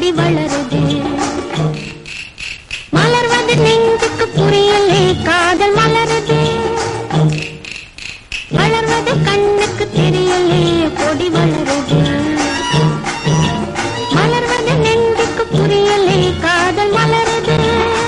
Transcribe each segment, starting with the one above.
கொடி வளருது மலர்வது நெஞ்சுக்கு புரியலே காதல் மலருது வளர்வது கண்ணுக்கு தெரியலே கொடி வளருது மலர்வது நெஞ்சுக்கு புரியலே காதல் மலருது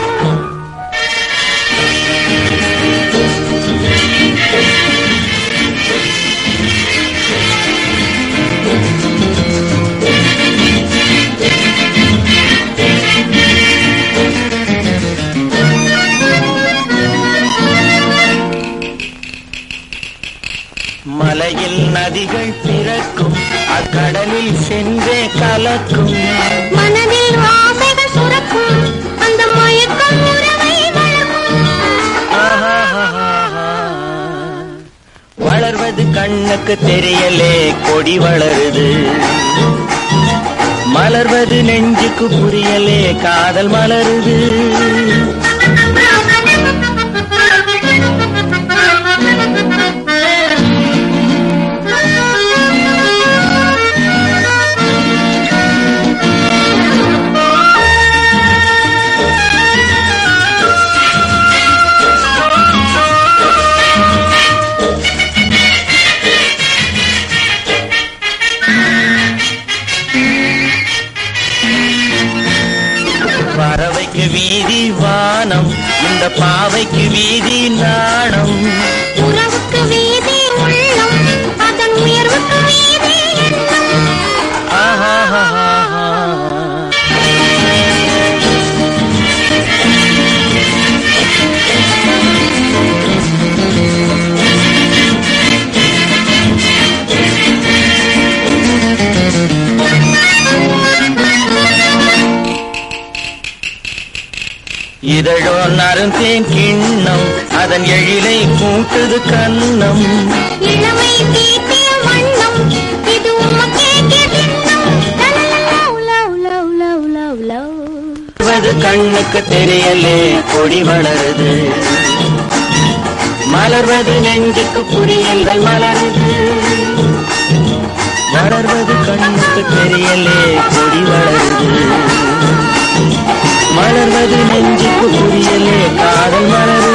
மலையில் நதிகள் பிறக்கும் அக்கடலில் சென்றே கலக்கும் மனதில் ஆசைகள் சுரக்கும் அந்த மயக்கம் உறவை வளர்க்கும் ஆஹாஹாஹா. வளர்வது கண்ணுக்கு தெரியலே கொடி வளருது மலர்வது நெஞ்சுக்கு புரியலே காதல் மலருது பறவைக்கு வீதி வானம் இந்த பாவைக்கு வீதி நாணம் உறவுக்கு வீதி உள்ளம் அதன் உயர்வுக்கு வீதி எண்ணம் ஆஹாஹாஹா. இதழோ நருந்தேன் கிண்ணம் அதன் எழிலை கூட்டுது கண்ணம் இளமை தீட்டிய வண்ணம் இது உமக்கே கிண்ணம் love love love love love love மலர்வது கண்ணுக்கு தெரியலே கொடி வளருது மலர்வது நெஞ்சுக்கு புரியல்கள் மலருது வளர்வது கண்ணுக்கு தெரியலே கொடி வளருது மலர்வது நெஞ்சுக்கு புரியலே காதல் மலருது